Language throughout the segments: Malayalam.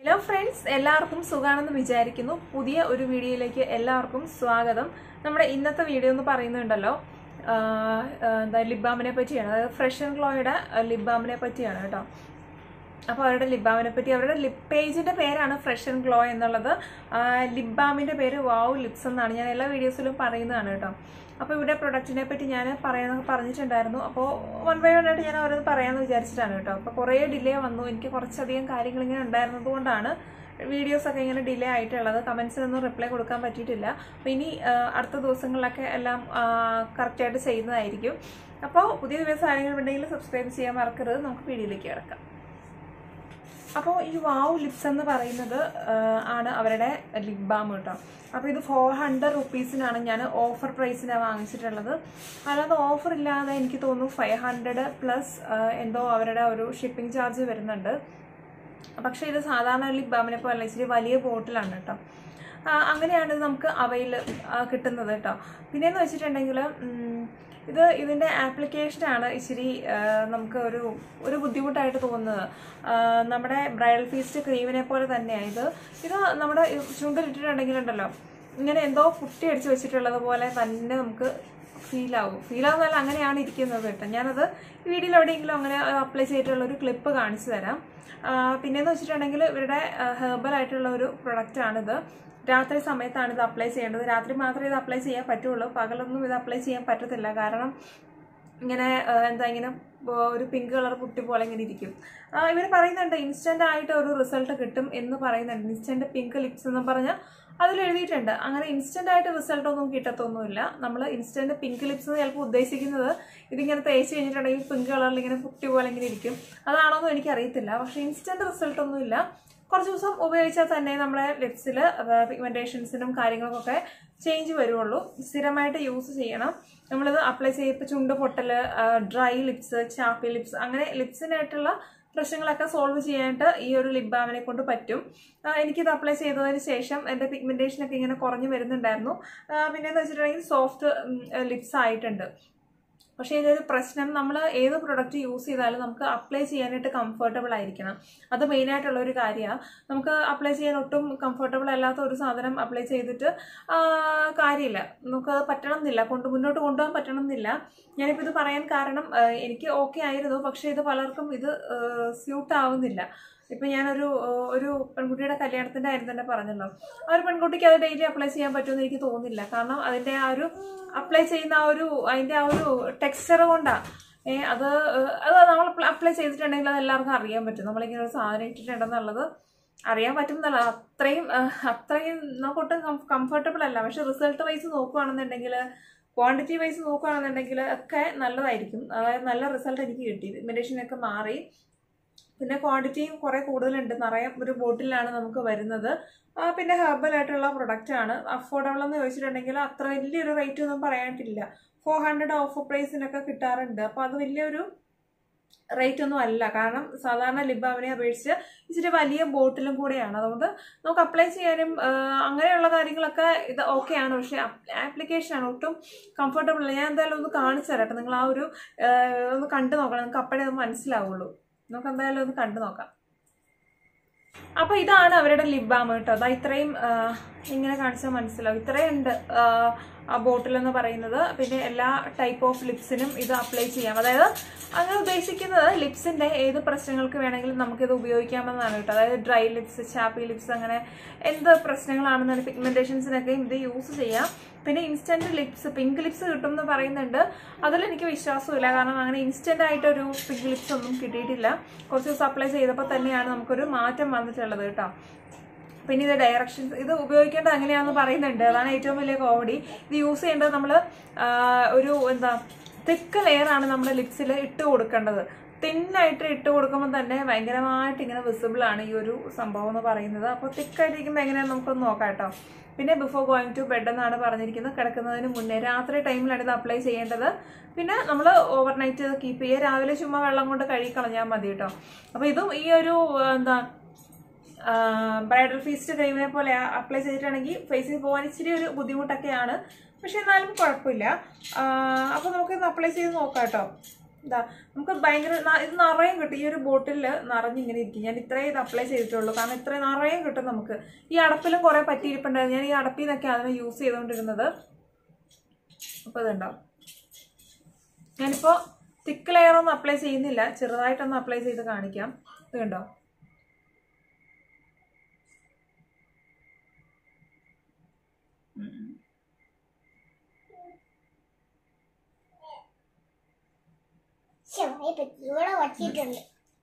ഹലോ ഫ്രണ്ട്സ് എല്ലാവർക്കും സുഖാണെന്ന് വിചാരിക്കുന്നു പുതിയ ഒരു വീഡിയോയിലേക്ക് എല്ലാവർക്കും സ്വാഗതം നമ്മുടെ ഇന്നത്തെ വീഡിയോ എന്ന് പറയുന്നുണ്ടല്ലോ ആഹ് ആഹ് എന്താ ലിബാമിനെ പറ്റിയാണ് അതായത് ഫ്രഷ് ആൻഡ് ഗ്ലോയുടെ ലിബാമിനെ പറ്റിയാണ് കേട്ടോ അപ്പോൾ അവരുടെ ലിബാമിനെ പറ്റി അവരുടെ ലിപ് പേജിന്റെ പേരാണ് ഫ്രഷ് ആൻഡ് ഗ്ലോ എന്നുള്ളത് ലിബാമിന്റെ പേര് വാവ് ലിപ്സ് എന്നാണ് ഞാൻ എല്ലാ വീഡിയോസിലും പറയുന്നതാണ് കേട്ടോ അപ്പോൾ ഇവിടെ പ്രൊഡക്റ്റിനെ പറ്റി ഞാൻ പറയാൻ പറഞ്ഞിട്ടുണ്ടായിരുന്നു അപ്പോൾ വൺ ബൈ വൺ ആയിട്ട് ഞാൻ ഓരോന്ന് പറയാമെന്ന് വിചാരിച്ചിട്ടാണ് കേട്ടോ അപ്പോൾ കുറേ ഡിലേ വന്നു എനിക്ക് കുറച്ചധികം കാര്യങ്ങൾ ഇങ്ങനെ ഉണ്ടായിരുന്നത് കൊണ്ടാണ് വീഡിയോസ് ഒക്കെ ഇങ്ങനെ ഡിലേ ആയിട്ടുള്ളത് കമൻസിനൊന്നും റിപ്ലൈ കൊടുക്കാൻ പറ്റിയിട്ടില്ല അപ്പോൾ ഇനി ആ, അടുത്ത ദിവസങ്ങളിലൊക്കെ എല്ലാം കറക്റ്റായിട്ട് ചെയ്യുന്നതായിരിക്കും അപ്പോൾ പുതിയ ദിവസം ആരെങ്കിലും ഉണ്ടെങ്കിൽ സബ്സ്ക്രൈബ് ചെയ്യാൻ മറക്കരുത് നമുക്ക് വീഡിയോയിലേക്ക് കിടക്കാം അപ്പോൾ ഈ വാവ് ലിപ്സ് എന്ന് പറയുന്നത് ആ, ആണ് അവരുടെ ലിപ് ബാം കേട്ടോ അപ്പോൾ ഇത് ഫോർ ഹൺഡ്രഡ് റുപ്പീസിനാണ് ഞാൻ ഓഫർ പ്രൈസിനാണ് വാങ്ങിച്ചിട്ടുള്ളത് അല്ലാതെ ഓഫർ ഇല്ലാതെ എനിക്ക് തോന്നുന്നു ഫൈവ് ഹൺഡ്രഡ് പ്ലസ് എന്തോ അവരുടെ ഒരു ഷിപ്പിംഗ് ചാർജ് വരുന്നുണ്ട് പക്ഷേ ഇത് സാധാരണ ലിപ് ബാമിനെ പോലെ ഇച്ചിരി വലിയ ബോട്ടിലാണ് കേട്ടോ ആ, അങ്ങനെയാണ് ഇത് നമുക്ക് അവയിൽ കിട്ടുന്നത് കേട്ടോ പിന്നെയെന്ന് വെച്ചിട്ടുണ്ടെങ്കിൽ ഉം, ഇത് ഇതിൻ്റെ ആപ്ലിക്കേഷനാണ് ഇച്ചിരി ആ, നമുക്ക് ഒരു ഒരു ബുദ്ധിമുട്ടായിട്ട് തോന്നുന്നത് ആ, നമ്മുടെ ബ്രൈഡൽ ഫീസ്റ്റ് ക്രീമിനെ പോലെ തന്നെയാണ് ഇത് ഇത് നമ്മുടെ ചുണ്ടിലിട്ടിട്ടുണ്ടെങ്കിലുണ്ടല്ലോ ഇങ്ങനെ എന്തോ കുട്ടി അടിച്ച് വെച്ചിട്ടുള്ളത് പോലെ തന്നെ നമുക്ക് ഫീൽ ആവും ഫീൽ ആവുന്നതല്ല അങ്ങനെയാണ് ഇരിക്കുന്നത് കേട്ടോ ഞാനത് ഈ വീഡിയോയിൽ എവിടെയെങ്കിലും അങ്ങനെ അപ്ലൈ ചെയ്തിട്ടുള്ള ഒരു ക്ലിപ്പ് കാണിച്ചു തരാം ആ, പിന്നെന്ന് വെച്ചിട്ടുണ്ടെങ്കിൽ ഇവരുടെ ഹെർബൽ ആയിട്ടുള്ള ഒരു പ്രൊഡക്റ്റ് ആണിത് രാത്രി സമയത്താണ് ഇത് അപ്ലൈ ചെയ്യേണ്ടത് രാത്രി മാത്രമേ ഇത് അപ്ലൈ ചെയ്യാൻ പറ്റുള്ളൂ പകലൊന്നും ഇത് അപ്ലൈ ചെയ്യാൻ പറ്റത്തില്ല കാരണം ഇങ്ങനെ ആ, എന്താ ഇങ്ങനെ ആ, ഒരു പിങ്ക് കളർ പുട്ടി പോലെ ഇങ്ങനെ ഇരിക്കും ഇവർ പറയുന്നുണ്ട് ഇൻസ്റ്റന്റ് ആയിട്ട് ഒരു റിസൾട്ട് കിട്ടും എന്ന് പറയുന്നുണ്ട് ഇൻസ്റ്റന്റ് പിങ്ക് ലിപ്സ് എന്ന് പറഞ്ഞാൽ അതിൽ എഴുതിയിട്ടുണ്ട് അങ്ങനെ ഇൻസ്റ്റന്റ് ആയിട്ട് റിസൾട്ട് ഒന്നും കിട്ടത്തൊന്നുമില്ല നമ്മൾ ഇൻസ്റ്റന്റ് പിങ്ക് ലിപ്സ് എന്ന് ചിലപ്പോൾ ഉദ്ദേശിക്കുന്നത് ഇതിങ്ങനെ തേച്ച് കഴിഞ്ഞിട്ടുണ്ടെങ്കിൽ പിങ്ക് കളറിൽ ഇങ്ങനെ പുട്ടി പോലെ ഇങ്ങനെ ഇരിക്കും അതാണോ എന്ന് എനിക്ക് അറിയത്തില്ല പക്ഷേ ഇൻസ്റ്റന്റ് റിസൾട്ട് ഒന്നുമില്ല കുറച്ച് ദിവസം ഉപയോഗിച്ചാൽ തന്നെ നമ്മുടെ ലിപ്സിൽ പിഗ്മെന്റേഷൻസിനും കാര്യങ്ങൾക്കൊക്കെ ചേഞ്ച് വരുള്ളൂ സ്ഥിരമായിട്ട് യൂസ് ചെയ്യണം നമ്മളിത് അപ്ലൈ ചെയ്യപ്പോൾ ചുണ്ട് പൊട്ടൽ ഡ്രൈ ലിപ്സ് ചാപ്പി ലിപ്സ് അങ്ങനെ ലിപ്സിനായിട്ടുള്ള പ്രശ്നങ്ങളൊക്കെ സോൾവ് ചെയ്യാനായിട്ട് ഈ ഒരു ലിപ് ബാമിനെ കൊണ്ട് പറ്റും ആ, എനിക്കിത് അപ്ലൈ ചെയ്തതിന് ശേഷം എൻ്റെ പിഗ്മെന്റേഷനൊക്കെ ഇങ്ങനെ കുറഞ്ഞു വരുന്നുണ്ടായിരുന്നു ആ, പിന്നെന്ന് വെച്ചിട്ടുണ്ടെങ്കിൽ സോഫ്റ്റ് ലിപ്സ് ആയിട്ടുണ്ട് പക്ഷേ ഇതൊരു പ്രശ്നം നമ്മൾ ഏത് പ്രൊഡക്റ്റ് യൂസ് ചെയ്താലും നമുക്ക് അപ്ലൈ ചെയ്യാനായിട്ട് കംഫർട്ടബിൾ ആയിരിക്കണം അത് മെയിനായിട്ടുള്ള ഒരു കാര്യമാണ് നമുക്ക് അപ്ലൈ ചെയ്യാൻ ഒട്ടും കംഫർട്ടബിൾ അല്ലാത്ത ഒരു സാധനം അപ്ലൈ ചെയ്തിട്ട് ആ, കാര്യമില്ല നമുക്ക് അത് പറ്റണം എന്നില്ല കൊണ്ട് മുന്നോട്ട് കൊണ്ടുപോകാൻ പറ്റണം എന്നില്ല ഞാനിപ്പോൾ ഇത് പറയാൻ കാരണം ആ, എനിക്ക് ഓക്കെ ആയിരുന്നു പക്ഷേ ഇത് പലർക്കും ഇത് സ്യൂട്ട് ആവുന്നില്ല ഇപ്പൊ ഞാനൊരു ആ, ഒരു പെൺകുട്ടിയുടെ കല്യാണത്തിന്റെ കാര്യം തന്നെ പറഞ്ഞല്ലോ ആ ഒരു പെൺകുട്ടിക്ക് അത് ഡെയിലി അപ്ലൈ ചെയ്യാൻ പറ്റുമെന്ന് എനിക്ക് തോന്നുന്നില്ല കാരണം അതിന്റെ ആ ഒരു അപ്ലൈ ചെയ്യുന്ന ആ ഒരു അതിന്റെ ആ ഒരു ടെക്സ്ചർ കൊണ്ടാ ഏ അത് ഏഹ്, അത് നമ്മൾ അപ്ലൈ ചെയ്തിട്ടുണ്ടെങ്കിൽ അത് എല്ലാവർക്കും അറിയാൻ പറ്റും നമ്മളിങ്ങനെ ഒരു സാധനം ഇട്ടിട്ടുണ്ടെന്നുള്ളത് അറിയാൻ പറ്റുന്നല്ല അത്രയും ഏഹ്, അത്രയും നമുക്ക് ഒട്ടും കംഫർട്ടബിൾ അല്ല പക്ഷെ റിസൾട്ട് വൈസ് നോക്കുകയാണെന്നുണ്ടെങ്കിൽ ക്വാണ്ടിറ്റി വൈസ് നോക്കുകയാണെന്നുണ്ടെങ്കിൽ ഒക്കെ നല്ലതായിരിക്കും അതായത് നല്ല റിസൾട്ട് എനിക്ക് കിട്ടി മെഡിസിനൊക്കെ മാറി പിന്നെ ക്വാണ്ടിറ്റിയും കുറെ കൂടുതലുണ്ട് നിറയെ ഒരു ബോട്ടിലാണ് നമുക്ക് വരുന്നത് ആ, പിന്നെ ഹെർബൽ ആയിട്ടുള്ള പ്രൊഡക്റ്റ് ആണ് അഫോർഡബിൾ എന്ന് ചോദിച്ചിട്ടുണ്ടെങ്കിൽ അത്ര വലിയൊരു റേറ്റ് ഒന്നും പറയാനിട്ടില്ല ഫോർ ഹൺഡ്രഡ് ഓഫർ പ്രൈസിനൊക്കെ കിട്ടാറുണ്ട് അപ്പോൾ അത് വലിയൊരു റേറ്റ് ഒന്നും അല്ല കാരണം സാധാരണ ലിബാമിനെ അപേക്ഷിച്ച് ഇച്ചിരി വലിയ ബോട്ടിലും കൂടെയാണ് അതുകൊണ്ട് നമുക്ക് അപ്ലൈ ചെയ്യാനും ആ, അങ്ങനെയുള്ള കാര്യങ്ങളൊക്കെ ഇത് ഓക്കെയാണ് പക്ഷേ ആപ്ലിക്കേഷനാണ് ഒട്ടും കംഫർട്ടബിൾ അല്ല ഞാൻ എന്തായാലും ഒന്ന് കാണിച്ചു തരാട്ടെ നിങ്ങൾ ആ ഒരു ആ, ഒന്ന് കണ്ടു നോക്കണം നിങ്ങൾക്ക് അപ്പോഴേ അത് മനസ്സിലാവുള്ളൂ നമുക്ക് എന്തായാലും ഒന്ന് കണ്ടു നോക്കാം അപ്പൊ ഇതാണ് അവരുടെ ലിപ് ബാം കേട്ടോ അതാ ഇത്രയും ആ, ഇങ്ങനെ കാണിച്ചാൽ മനസ്സിലാവും ഇത്രയും ഉണ്ട് ആ, ആ ബോട്ടിൽ എന്ന് പറയുന്നത് പിന്നെ എല്ലാ ടൈപ്പ് ഓഫ് ലിപ്സിനും ഇത് അപ്ലൈ ചെയ്യാം അതായത് അങ്ങനെ ഉദ്ദേശിക്കുന്നത് ലിപ്സിന്റെ ഏത് പ്രശ്നങ്ങൾക്ക് വേണമെങ്കിലും നമുക്കിത് ഉപയോഗിക്കാമെന്നാണ് കേട്ടോ അതായത് ഡ്രൈ ലിപ്സ് ചാപ്പി ലിപ്സ് അങ്ങനെ എന്ത് പ്രശ്നങ്ങളാണെന്നാണ് പിഗ്മെന്റേഷൻസിനൊക്കെ ഇത് യൂസ് ചെയ്യാം പിന്നെ ഇൻസ്റ്റന്റ് ലിപ്സ് പിങ്ക് ലിപ്സ് കിട്ടും എന്ന് പറയുന്നുണ്ട് അതിൽ എനിക്ക് വിശ്വാസമില്ല കാരണം അങ്ങനെ ഇൻസ്റ്റന്റ് ആയിട്ടൊരു പിങ്ക് ലിപ്സ് ഒന്നും കിട്ടിയിട്ടില്ല കുറച്ച് ദിവസം അപ്ലൈ ചെയ്തപ്പോൾ തന്നെയാണ് നമുക്കൊരു മാറ്റം വന്നിട്ടുള്ളത് കേട്ടോ പിന്നെ ഇത് ഡയറക്ഷൻസ് ഇത് ഉപയോഗിക്കേണ്ടത് എങ്ങനെയാണെന്ന് പറയുന്നുണ്ട് അതാണ് ഏറ്റവും വലിയ കോമഡി ഇത് യൂസ് ചെയ്യേണ്ടത് നമ്മൾ ഒരു എന്താ തിക്ക് ലെയർ ആണ് നമ്മുടെ ലിപ്സിൽ ഇട്ട് കൊടുക്കേണ്ടത് തിന്നായിട്ട് ഇട്ട് കൊടുക്കുമ്പോൾ തന്നെ ഭയങ്കരമായിട്ട് ഇങ്ങനെ വിസിബിൾ ആണ് ഈ ഒരു സംഭവം എന്ന് പറയുന്നത് അപ്പോൾ തിക്കായിട്ടിരിക്കുമ്പോൾ എങ്ങനെയാണെന്ന് നമുക്കൊന്ന് നോക്കാം കേട്ടോ പിന്നെ ബിഫോർ ഗോയിങ് ടു ബെഡ് എന്നാണ് പറഞ്ഞിരിക്കുന്നത് കിടക്കുന്നതിന് മുന്നേ രാത്രി ടൈമിലാണ് ഇത് അപ്ലൈ ചെയ്യേണ്ടത് പിന്നെ നമ്മൾ ഓവർനൈറ്റ് കീപ്പ് ചെയ്യുക രാവിലെ ചുമ്മാ വെള്ളം കൊണ്ട് കഴുകി കളഞ്ഞാൽ മതി കേട്ടോ അപ്പോൾ ഇതും ഈ ഒരു ആ, എന്താ ബ്രൈഡൽ ഫീസ്റ്റ് ക്രീമിനെ പോലെ അപ്ലൈ ചെയ്തിട്ടാണെങ്കിൽ ഫേസിൽ പോകാൻ ഇച്ചിരി ഒരു ബുദ്ധിമുട്ടൊക്കെയാണ് പക്ഷെ എന്നാലും കുഴപ്പമില്ല അപ്പോൾ നമുക്കിത് അപ്ലൈ ചെയ്ത് നോക്കാം കേട്ടോ ഇതാ നമുക്ക് ഭയങ്കര ന- ഇത് നിറയും കിട്ടും ഈ ഒരു ബോട്ടിൽ നിറഞ്ഞിങ്ങനെ ഇരിക്കും ഞാൻ ഇത്രയും ഇത് അപ്ലൈ ചെയ്തിട്ടുള്ളൂ കാരണം ഇത്രയും നിറയും കിട്ടും നമുക്ക് ഈ അടപ്പിലും കുറേ പറ്റിയിരിപ്പുണ്ടായിരുന്നു ഞാൻ ഈ അടപ്പിൽ നിന്നൊക്കെ അതിനെ യൂസ് ചെയ്തുകൊണ്ടിരുന്നത് അപ്പോൾ ഇതുണ്ടോ ഞാനിപ്പോൾ തിക്ക് ലെയർ ഒന്നും അപ്ലൈ ചെയ്യുന്നില്ല ചെറുതായിട്ടൊന്ന് അപ്ലൈ ചെയ്ത് കാണിക്കാം ഇത് കണ്ടോ ഉം ഉം. ശരി പറ്റി ഇവിടെ വച്ചിട്ടുണ്ട്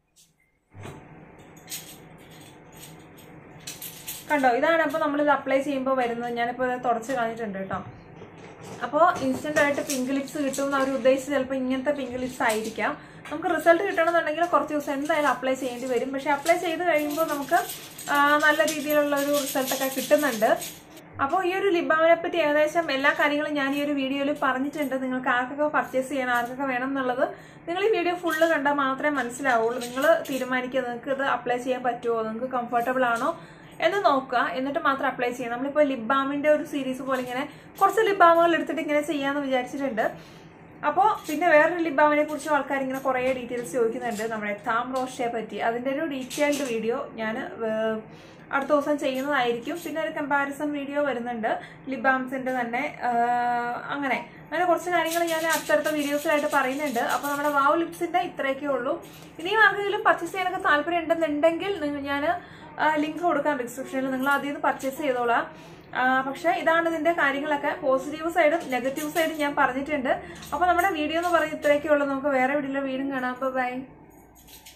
കണ്ടോ ഇതാണ് അപ്പോൾ നമ്മളിത് അപ്ലൈ ചെയ്യുമ്പോൾ വരുന്നത് ഞാനിപ്പോൾ ഇത് തുടച്ച് കളഞ്ഞിട്ടുണ്ട് കേട്ടോ അപ്പോൾ ഇൻസ്റ്റന്റ് ആയിട്ട് പിങ്ക് ലിപ്സ് കിട്ടും എന്ന് അവർ ഉദ്ദേശിച്ച് ചിലപ്പോൾ ഇങ്ങനത്തെ പിങ്ക് ലിപ്സ് ആയിരിക്കാം നമുക്ക് റിസൾട്ട് കിട്ടണമെന്നുണ്ടെങ്കിൽ കുറച്ച് ദിവസം എന്തായാലും അപ്ലൈ ചെയ്യേണ്ടി വരും പക്ഷെ അപ്ലൈ ചെയ്ത് കഴിയുമ്പോൾ നമുക്ക് ആ, നല്ല രീതിയിലുള്ള ഒരു റിസൾട്ടൊക്കെ കിട്ടുന്നുണ്ട് അപ്പോൾ ഈ ഒരു ലിബാമിനെ പറ്റി ഏകദേശം എല്ലാ കാര്യങ്ങളും ഞാൻ ഈ ഒരു വീഡിയോയിൽ പറഞ്ഞിട്ടുണ്ട് നിങ്ങൾക്ക് ആർക്കൊക്കെ പർച്ചേസ് ചെയ്യണം ആർക്കൊക്കെ വേണം എന്നുള്ളത് നിങ്ങൾ ഈ വീഡിയോ ഫുള്ള് കണ്ടാൽ മാത്രമേ മനസ്സിലാവുള്ളൂ നിങ്ങൾ തീരുമാനിക്കുക നിങ്ങൾക്ക് ഇത് അപ്ലൈ ചെയ്യാൻ പറ്റുമോ നിങ്ങൾക്ക് കംഫർട്ടബിൾ ആണോ എന്ന് നോക്കുക എന്നിട്ട് മാത്രം അപ്ലൈ ചെയ്യാം നമ്മളിപ്പോൾ ലിപ് ബാമിന്റെ ഒരു സീരീസ് പോലെ ഇങ്ങനെ കുറച്ച് ലിപ് ബാമുകൾ എടുത്തിട്ട് ഇങ്ങനെ ചെയ്യാമെന്ന് വിചാരിച്ചിട്ടുണ്ട് അപ്പോൾ പിന്നെ വേറൊരു ലിപ് ബാമിനെ കുറിച്ച് ആൾക്കാർ ഇങ്ങനെ കുറേ ഡീറ്റെയിൽസ് ചോദിക്കുന്നുണ്ട് നമ്മുടെ താം റോഷയെ പറ്റി അതിൻ്റെ ഒരു ഡീറ്റെയിൽഡ് വീഡിയോ ഞാൻ ഏഹ്, അടുത്ത ദിവസം ചെയ്യുന്നതായിരിക്കും പിന്നെ ഒരു കമ്പാരിസൺ വീഡിയോ വരുന്നുണ്ട് ലിപ് ബാംസിൻ്റെ തന്നെ ഏഹ്, അങ്ങനെ അങ്ങനെ കുറച്ച് കാര്യങ്ങൾ ഞാൻ അടുത്തടുത്ത വീഡിയോസിലായിട്ട് പറയുന്നുണ്ട് അപ്പോൾ നമ്മുടെ വാവ് ലിപ്സിൻ്റെ ഇത്രയൊക്കെ ഉള്ളൂ ഇനിയും ആർക്കെങ്കിലും പർച്ചേസ് ചെയ്യാനൊക്കെ താല്പര്യം ഉണ്ടെന്നുണ്ടെങ്കിൽ ഞാൻ ലിങ്ക് കൊടുക്കാം ഡിസ്ക്രിപ്ഷനിൽ നിങ്ങൾ അതിൽ നിന്ന് പർച്ചേസ് ചെയ്തോളാം ആ, പക്ഷേ ഇതാണ് ഇതിന്റെ കാര്യങ്ങളൊക്കെ പോസിറ്റീവ് സൈഡും നെഗറ്റീവ് സൈഡും ഞാൻ പറഞ്ഞിട്ടുണ്ട് അപ്പോൾ നമ്മുടെ വീഡിയോ എന്ന് പറയുന്നത് ഇത്രയൊക്കെ ഉള്ളൂ നമുക്ക് വേറെ വീഡിയോയിലെ വീടും കാണാം അപ്പോൾ ബൈ